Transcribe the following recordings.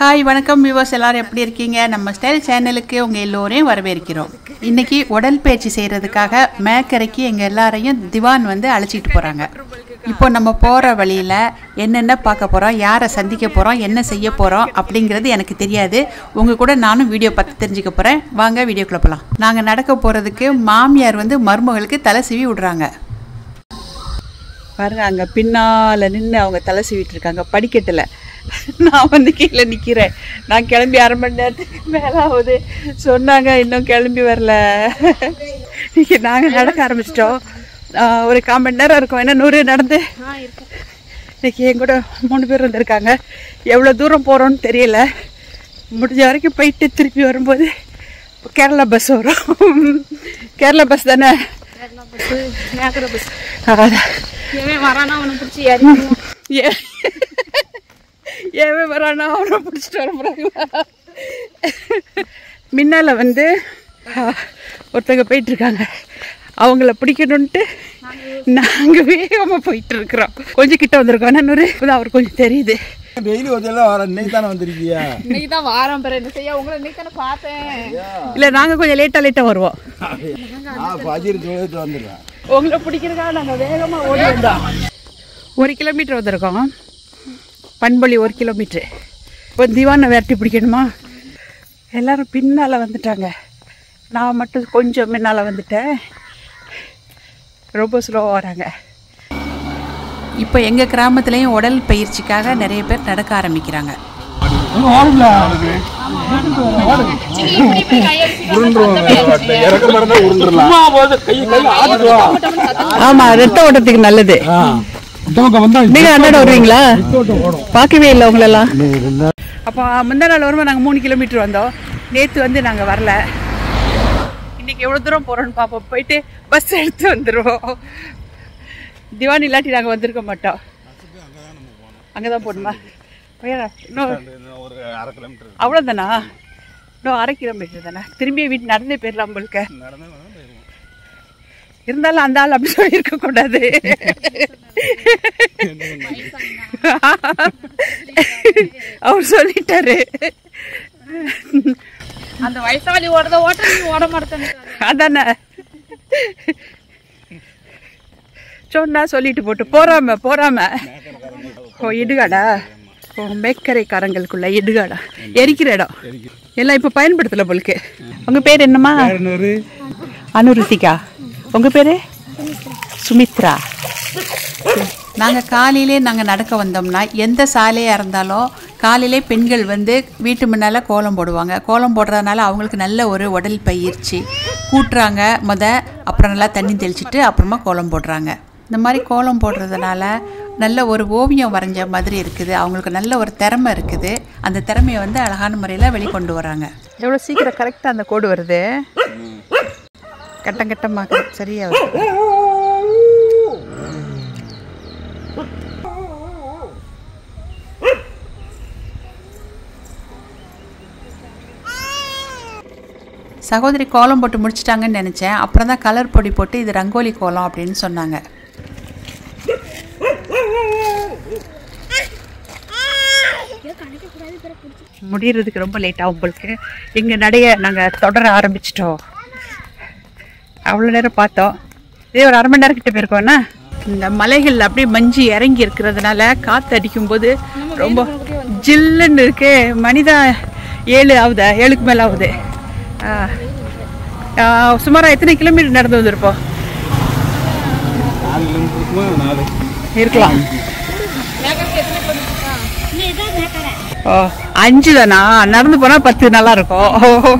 Hi வணக்கம் viewers எல்லாரும் எப்படி இருக்கீங்க நம்ம ஸ்டைல் சேனலுக்கு உங்கள் எல்லோரையும் வரவேற்கிறோம் இன்னைக்கு உடல் பயிற்சி செய்கிறதுக்காக மேக்கரைக்கு எங்கள் எல்லாரையும் திவான் வந்து அழைச்சிட்டு போகிறாங்க இப்போ நம்ம போகிற வழியில் என்னென்ன பார்க்க போகிறோம் யாரை சந்திக்க போகிறோம் என்ன செய்ய போகிறோம் அப்படிங்கிறது எனக்கு தெரியாது உங்கள் கூட நானும் வீடியோ பார்த்து தெரிஞ்சுக்க போகிறேன் வாங்க வீடியோக்குள்ள போகலாம் நாங்கள் நடக்க போகிறதுக்கு மாமியார் வந்து மருமகளுக்கு தலை சீவி விடுறாங்க பாருங்க அங்கே பின்னால் நின்று அவங்க தலை சீவிட்டு இருக்காங்க படிக்கட்டில் நான் வந்து கீழே நிற்கிறேன் நான் கிளம்பி அரை மணி நேரத்துக்கு மேலே ஆகுது சொன்னாங்க இன்னும் கிளம்பி வரல இன்னைக்கு நாங்கள் நடக்க ஆரம்பிச்சிட்டோம் ஆஹ் ஒரு கால் மணி நேரம் இருக்கும் என்ன நூறு நடந்து இன்னைக்கு என் கூட மூணு பேர் வந்திருக்காங்க எவ்வளோ தூரம் போகிறோன்னு தெரியல முடிஞ்ச வரைக்கும் போயிட்டு திருப்பி வரும்போது கேரளா பஸ் வரும் கேரளா பஸ் தானே மேக்கர பஸ் அதான். எவன் வரானா அவனை பிடிச்சி ஏறிக்கணும் ஏ ஏவே வரானா அவனை பிடிச்சிட்டு வர போகிறாங்களா முன்னால் வந்து ஆ, ஒருத்தங்க போயிட்டுருக்காங்க அவங்கள பிடிக்கணுன்ட்டு நாங்கள் வேகமாக போயிட்டு இருக்கிறோம் கொஞ்சம் கிட்ட வந்திருக்கோம் நூறு இப்போதான் அவர் கொஞ்சம் தெரியுது டெய்லி ஒருத்தெல்லாம் வர இன்னைக்கு தானே வந்திருக்கியா இன்னைக்கு தான் வாரம் பெற என்ன செய்ய உங்களை இன்னைக்கு தானே பார்த்தேன் இல்லை நாங்கள் கொஞ்சம் லேட்டாக லேட்டாக வருவோம் நான் பஜிர் தொழிலுக்கு வந்துடுறேன் உங்களை பிடிக்கிறதுக்காக நாங்கள் வேகமாக ஓடி வந்தோம் ஒரு கிலோமீட்டர் வந்திருக்கோம் பண்பொழி ஒரு கிலோமீட்ரு இப்போ திவானை விரட்டி பிடிக்கணுமா எல்லாரும் பின்னால் வந்துட்டாங்க நான் மட்டும் கொஞ்சம் முன்னால் வந்துட்டேன் ரொம்ப ஸ்லோவாக வராங்க இப்போ எங்கள் கிராமத்துலேயும் உடல் பயிற்சிக்காக நிறைய பேர் நடக்க ஆரம்பிக்கிறாங்க ஆமாம் ரத்த ஓட்டத்துக்கு நல்லது நீங்கள் அண்ணாட வருவீங்களா பார்க்கவே இல்லை உங்களெல்லாம் அப்போ முந்தா நாள் வரும்போது நாங்கள் மூணு கிலோமீட்டர் வந்தோம் நேற்று வந்து நாங்கள் வரல இன்னைக்கு எவ்வளோ தூரம் போகிறோன்னு பார்ப்போம் போயிட்டு பஸ் எடுத்து வந்துடுவோம் திவான் இல்லாட்டி நாங்கள் வந்திருக்க மாட்டோம் அங்கே தான் போகணுமா போயா இன்னும் ஒரு அரை கிலோமீட்டர் அவ்வளோதானா இன்னும் அரை கிலோமீட்டர் தானே திரும்பி வீட்டு நடந்தே போயிடலாம் உங்களுக்கு இருந்தாலும் அந்த ஆள் அப்படி சொல்லியிருக்க கூடாது அவர் சொல்லிட்டாரு அந்த வயசாளி ஓடுறத ஓட்ட நீ ஓட மாட்டேன்னு அதானே சொன்னா சொல்லிட்டு போட்டு போறாம போறாம ஓ இடுகாடா ஓ மேக்கரைக்காரங்களுக்குள்ள இடுகாடா எரிக்கிற இடம் எல்லாம் இப்போ பயன்படுத்தல போலுக்கு உங்க பேர் என்னம்மா அனுருத்திகா உங்க பேரு சுமித்ரா நாங்கள் காலையிலே நாங்கள் நடக்க வந்தோம்னா எந்த சாலையாக இருந்தாலும் காலையிலே பெண்கள் வந்து வீட்டு முன்னால் கோலம் போடுவாங்க கோலம் போடுறதுனால அவங்களுக்கு நல்ல ஒரு உடல் பயிற்சி கூட்டுறாங்க முத அப்புறம் நல்லா தண்ணி தெளிச்சிட்டு அப்புறமா கோலம் போடுறாங்க இந்த மாதிரி கோலம் போடுறதுனால நல்ல ஒரு ஓவியம் வரைஞ்ச மாதிரி இருக்குது அவங்களுக்கு நல்ல ஒரு திறமை இருக்குது அந்த திறமையை வந்து அழகான முறையில் வெளிக்கொண்டு வராங்க எவ்வளோ சீக்கிரம் கரெக்டாக அந்த கோடு வருது கட்டம் கட்டமாக சரியா வருது சகோதரி கோலம் போட்டு முடிச்சிட்டாங்கன்னு நினச்சேன் அப்புறம் தான் கலர் பொடி போட்டு இது ரங்கோலி கோலம் அப்படின்னு சொன்னாங்க முடியறதுக்கு ரொம்ப லேட் ஆகும் உங்களுக்கு எங்கள் நடைய நாங்கள் தொடர ஆரம்பிச்சிட்டோம் அவ்வளோ நேரம் பார்த்தோம் இதே ஒரு அரை மணி நேரம் கிட்ட போயிருக்கோண்ணா இந்த மலைகள் அப்படியே மஞ்சு இறங்கி இருக்கிறதுனால காற்று அடிக்கும்போது ரொம்ப ஜில்லுன்னு இருக்கு மணிதான் ஏழு ஆகுதா ஏழுக்கு மேலே ஆகுது ஆ. ஆ, சுமாரா எத்தனை கிலோமீட்டர் நடந்து வந்திருப்போம் நாலு கிலோமீட்டருக்குமா நாலு இருக்கலாம் ஓ அஞ்சு தானா நடந்து போனா பத்து நல்லா இருக்கும்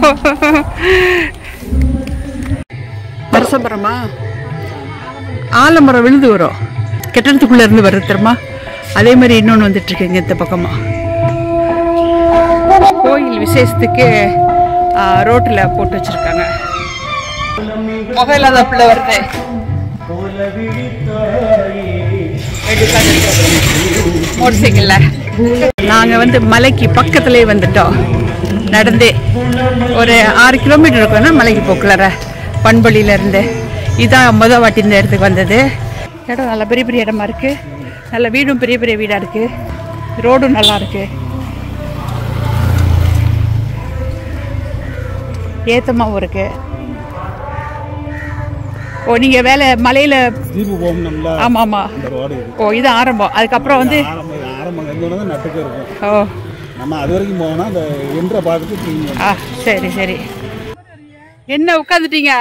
வருஷமரமா ஆலமரம் விழுந்து வரும் கெட்டடத்துக்குள்ள இருந்து வருது தெரியுமா அதே மாதிரி இன்னொன்று வந்துட்டு இருக்குங்க இந்த பக்கமா கோயில் விசேஷத்துக்கு ரோட்டில் போட்டு வச்சிருக்காங்க முகம் இல்லாத பிள்ளை வருது மோட்டர் சைக்கிள்ல நாங்க வந்து மலைக்கு பக்கத்துலேயே வந்துட்டோம் நடந்தே ஒரு ஆறு கிலோமீட்டர் இருக்கும்னா மலைக்கு போக்குலற பண்பொழியில இருந்து இதான் முத வாட்டி இந்த இடத்துக்கு வந்தது இடம் நல்ல பெரிய பெரிய இடமா இருக்கு நல்ல வீடும் பெரிய பெரிய வீடா இருக்கு ரோடும் நல்லா இருக்கு ஏத்தமாவும் இருக்கு ஓ நீங்க வேலை மலையில ஜீப்பு போகணும்ல ஆமா ஆமா அந்த ரோடு இது ஓ இது ஆரம்பம் அதுக்கப்புறம் வந்து ஆரம்பம் ஆரம்பம் எங்கே தான் நட்டுக்கு இருக்கும் ஓ நம்ம அது வரைக்கும் போனோம்னா அந்த என்ற பார்த்துட்டு திரும்பி ஆ சரி சரி என்ன உட்காந்துட்டீங்க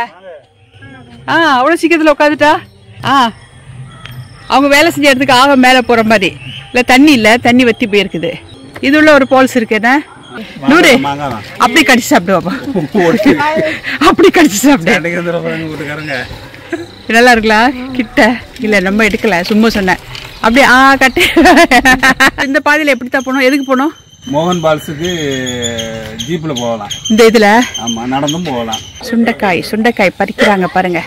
ஆ அவ்வளோ சீக்கிரத்தில் உட்காந்துட்டா ஆ அவங்க வேலை செஞ்ச இடத்துக்கு ஆக மேலே போகிற மாதிரி இல்லை தண்ணி இல்லை தண்ணி வத்தி போயிருக்குது இது உள்ள ஒரு போல்ஸ் இருக்கு என்ன நூறு மாங்காய் தான் அப்படி கடிச்சு சாப்பிடுவாப்பா அப்படி கடிச்சு சாப்பிடு அன்றைக்கு வந்து வீட்டுக்காரங்க நல்லா இருக்கலாம் கிட்ட இல்லை நம்ம எடுக்கல சும்மா சொன்னேன் அப்படியே ஆ கட்டு இந்த பாதையில் எப்படி தான் போனோம் எதுக்கு போனோம் மோகன் பால்ஸுக்கு ஜீப்பில் போகலாம் இந்த இதில் ஆமாம் நடந்தும் போகலாம் சுண்டைக்காய் சுண்டைக்காய் பறிக்கிறாங்க பாருங்க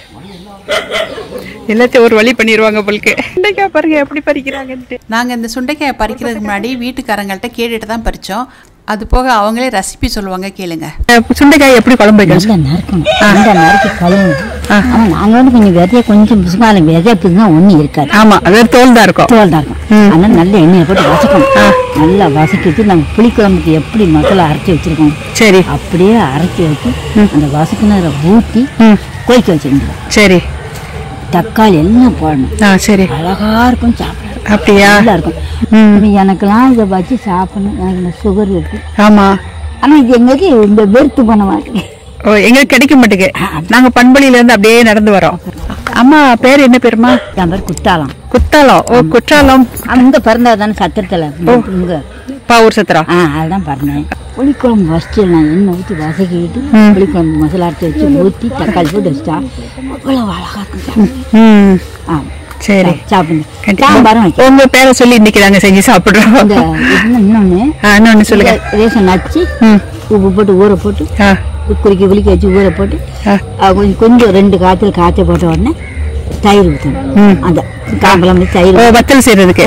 எல்லாத்தையும் ஒரு வழி பண்ணிடுவாங்க போலுக்கு சுண்டைக்காய் பாருங்க எப்படி பறிக்கிறாங்கன்ட்டு நாங்கள் இந்த சுண்டைக்காயை பறிக்கிறதுக்கு முன்னாடி வீட்டுக்காரங்கள்ட்ட கேட்டுட்டு தான் பறித்தோம் அது போக அவங்களே ரெசிபி சொல்லுவாங்க கேளுங்க அஹ் சுண்டைக்காய் எப்படி குழம்பு வைக்கணும் நல்லா நறுக்கணும் அந்த நறுக்கி கழுவணும் ஆனால் நாங்கள் வந்து கொஞ்சம் விதைய கொஞ்சம் பிசுமாலம் விதைய பிசுனா ஒன்றும் இருக்காது ஆமா அது தோல் தான் இருக்கும் தோல் தான் இருக்கும் அதனால நல்ல எண்ணெயை போட்டு வசக்கணும் நல்லா வசக்கிட்டு நம்ம புளிக்குழம்புக்கு எப்படி மசாலா அரைச்சி வச்சிருக்கோம் சரி அப்படியே அரைச்சி வச்சு அந்த வசக்கினரை ஊற்றி கொதிக்க வச்சிருந்தோம் சரி தக்காளி எல்லாம் போடணும் ஆ சரி அழகா இருக்கும் சாப்பிட அப்படியா நல்லா இருக்கும் இப்ப எனக்கெல்லாம் இதை வச்சு சாப்பிடணும் எனக்கு இந்த சுகர் இருக்கு ஆமா ஆனா இது எங்களுக்கு இந்த வெறுத்து போன மாதிரி ஓ எங்களுக்கு கிடைக்க மாட்டேங்குது நாங்க பண்பொழியில இருந்து அப்படியே நடந்து வரோம் அம்மா பேர் என்ன பேருமா என் பேர் குத்தாலம் குத்தாலம் ஓ குற்றாலம் அங்க பிறந்தா தானே சத்திரத்துல இங்க பாவூர் சத்திரா ஆ அதுதான் பிறந்தேன் புளிக்குழம்பு ஃபஸ்ட்டு நான் எண்ணெய் ஊற்றி வசக்கிட்டு புளிக்குழம்பு மசாலா அரைச்சி வச்சு ஊற்றி தக்காளி போட்டு வச்சிட்டா அவ்வளோ அழகா இருக்கும் சாப்பிட. ம் ஆ சரி சாப்பிடுங்க சாம்பாரும் வைக்க உங்க பேரை சொல்லி இன்னைக்கு நாங்க செஞ்சு சாப்பிடுறோம் இந்த இது இன்னொன்று ஆ, இன்னொன்னு சொல்லுங்க ரேஷன் நச்சு ம் உப்பு போட்டு ஊற போட்டு ஆ குளிக்க குளிக்க வச்சு ஊற போட்டு ஆ. ஆ, கொஞ்சம் கொஞ்சம் ரெண்டு காய்ச்சல் காய்ச்ச போட்ட உடனே தயிர் ஊற்றணும் அந்த காம்பளம் தயிர் ஓ வத்தல் செய்யறதுக்கு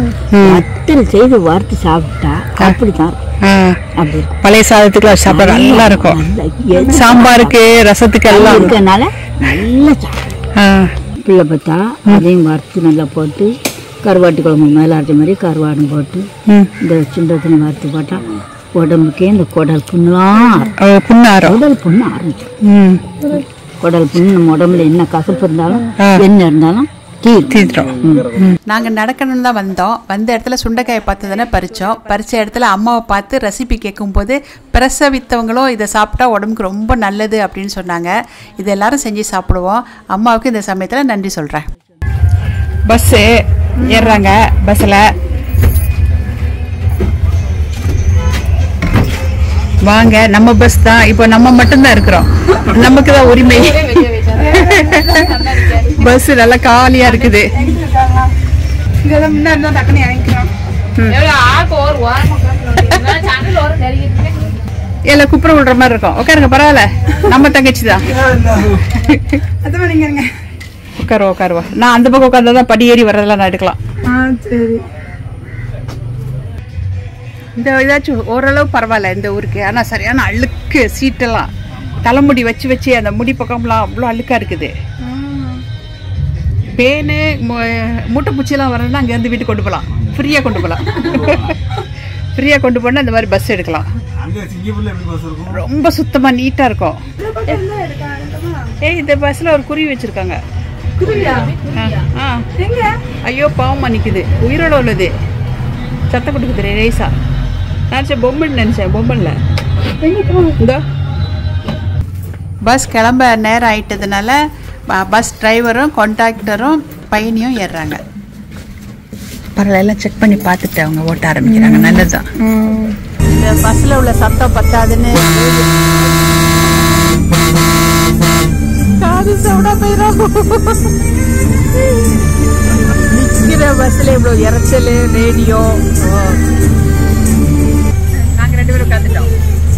வத்தல் செய்து வறுத்து சாப்பிட்டா அப்படித்தான் இருக்கும். ஆ அப்படி இருக்கும் பழைய சாதத்துக்குலாம் சாப்பிட நல்லா இருக்கும் நல்லா எது சாம்பாருக்கு ரசத்துக்கு எல்லாம் இருக்கனால நல்லா சாப்பிடும் ஆ, பிள்ளை பார்த்தா அதையும் வறுத்து நல்லா போட்டு கருவாட்டு குழம்பு மேலே அரைச்ச மாதிரி கருவாடும் போட்டு ம். இந்த சுண்டத்தினை வறுத்து போட்டால் உடம்புக்கே இந்த குடல் புண்ணுலாம் ஓ, புண்ணாரம் குடல் புண்ணு ஆரம்பிச்சிடும் ம் குடல் புண்ணு நம்ம உடம்புல என்ன கசப்பு இருந்தாலும் ஆ. என்ன இருந்தாலும் தீரும் தீர்த்துரும் நாங்கள் நடக்கணும்னு தான் வந்தோம் வந்த இடத்துல சுண்டைக்காயை பார்த்து தானே பறித்தோம் பறித்த இடத்துல அம்மாவை பார்த்து ரெசிபி கேட்கும்போது பிரசவித்தவங்களும் இதை சாப்பிட்டா உடம்புக்கு ரொம்ப நல்லது அப்படின்னு சொன்னாங்க இது எல்லாரும் செஞ்சு சாப்பிடுவோம் அம்மாவுக்கு இந்த சமயத்தில் நன்றி சொல்கிறேன் பஸ்ஸு ஏறுறாங்க பஸ்ஸில் வாங்க நம்ம பஸ் தான் இப்போ நம்ம மட்டும்தான் இருக்கிறோம் நமக்கு தான் உரிமை பஸ் நல்லா காலியா இருக்குது எவ்வளவு ஆளுக்கு ஒரு ஓரமா உட்கார்ந்து சண்டல் ஒரு நெருங்கிட்டு எல்லாம் குப்புற விடுற மாதிரி இருக்கும் உட்காருங்க பரவாயில்ல நம்ம தங்கச்சி தான் உட்காருவா உட்காருவா நான் அந்த பக்கம் உட்காந்தா தான் படி ஏறி வர்றதெல்லாம் நான் எடுக்கலாம் இந்த இதாச்சும் ஓரளவு பரவாயில்ல இந்த ஊருக்கு ஆனால் சரியான அழுக்கு சீட்டெல்லாம் தலைமுடி வச்சு வச்சு அந்த முடி பக்கம்லாம் அவ்வளோ அழுக்கா இருக்குது பேனு மூட்டைப்பூச்சிலாம் வரணும்னா அங்கேருந்து வீட்டுக்கு கொண்டு போகலாம் ஃப்ரீயாக கொண்டு போகலாம் ஃப்ரீயாக கொண்டு போனால் இந்த மாதிரி பஸ் எடுக்கலாம் அங்கே சிங்கப்பூரில் எப்படி பஸ் இருக்கும் ரொம்ப சுத்தமாக நீட்டாக இருக்கும் ஏய் இந்த பஸ்ஸில் ஒரு குருவி வச்சுருக்காங்க ஆ ஐயோ பாவமா நிக்குது உயிரோட உள்ளது சத்தம் கொடுக்குது ரேசா நினச்சேன் பொம்மன் நினச்சேன் பொம்மன்ல இந்த பஸ் கிளம்ப நேரம் ஆயிட்டதுனால ப- பஸ் டிரைவரும் கண்டக்டரும் பயணியும் ஏறுறாங்க பரவாயில்ல எல்லாம் செக் பண்ணி பார்த்துட்டு அவங்க ஓட்ட ஆரம்பிக்கிறாங்க நல்லதுதான் இந்த பஸ்ஸில் உள்ள சத்தம் பத்தாதுன்னு காது சவுடா போயிடும் நிற்கிற பஸ்ஸில் இவ்வளோ இறைச்சல் ரேடியோ நாங்கள் ரெண்டு பேரும் உட்காந்துட்டோம்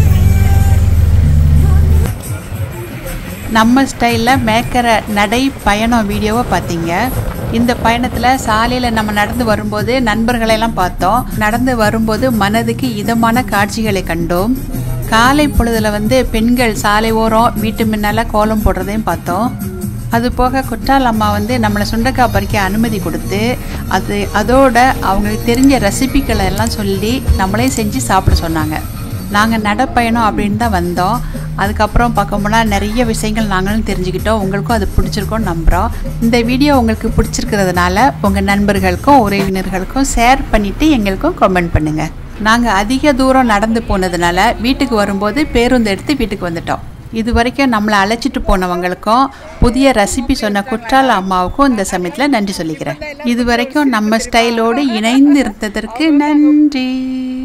நம்ம ஸ்டைலில் மேக்கிற நடை பயணம் வீடியோவை பார்த்தீங்க இந்த பயணத்தில் சாலையில் நம்ம நடந்து வரும்போது நண்பர்களெல்லாம் பார்த்தோம் நடந்து வரும்போது மனதுக்கு இதமான காட்சிகளை கண்டோம் காலை பொழுதுல வந்து பெண்கள் சாலை ஓரம் வீட்டு முன்னால் கோலம் போடுறதையும் பார்த்தோம் அது போக குற்றால அம்மா வந்து நம்மளை சுண்டக்காய் பறிக்க அனுமதி கொடுத்து அது அதோட அவங்களுக்கு தெரிஞ்ச ரெசிபிகளை எல்லாம் சொல்லி நம்மளே செஞ்சு சாப்பிட சொன்னாங்க நாங்கள் நடப்பயணம் அப்படின்னு தான் வந்தோம் அதுக்கப்புறம் பார்க்க போனால் நிறைய விஷயங்கள் நாங்களும் தெரிஞ்சுக்கிட்டோம் உங்களுக்கும் அது பிடிச்சிருக்கோன்னு நம்புகிறோம் இந்த வீடியோ உங்களுக்கு பிடிச்சிருக்கிறதுனால உங்கள் நண்பர்களுக்கும் உறவினர்களுக்கும் ஷேர் பண்ணிவிட்டு எங்களுக்கும் கமெண்ட் பண்ணுங்கள் நாங்கள் அதிக தூரம் நடந்து போனதுனால வீட்டுக்கு வரும்போது பேருந்து எடுத்து வீட்டுக்கு வந்துட்டோம் இது வரைக்கும் நம்மளை அழைச்சிட்டு போனவங்களுக்கும் புதிய ரெசிபி சொன்ன குற்றால அம்மாவுக்கும் இந்த சமயத்தில் நன்றி சொல்லிக்கிறேன் இது வரைக்கும் நம்ம ஸ்டைலோடு இணைந்து இருந்ததற்கு நன்றி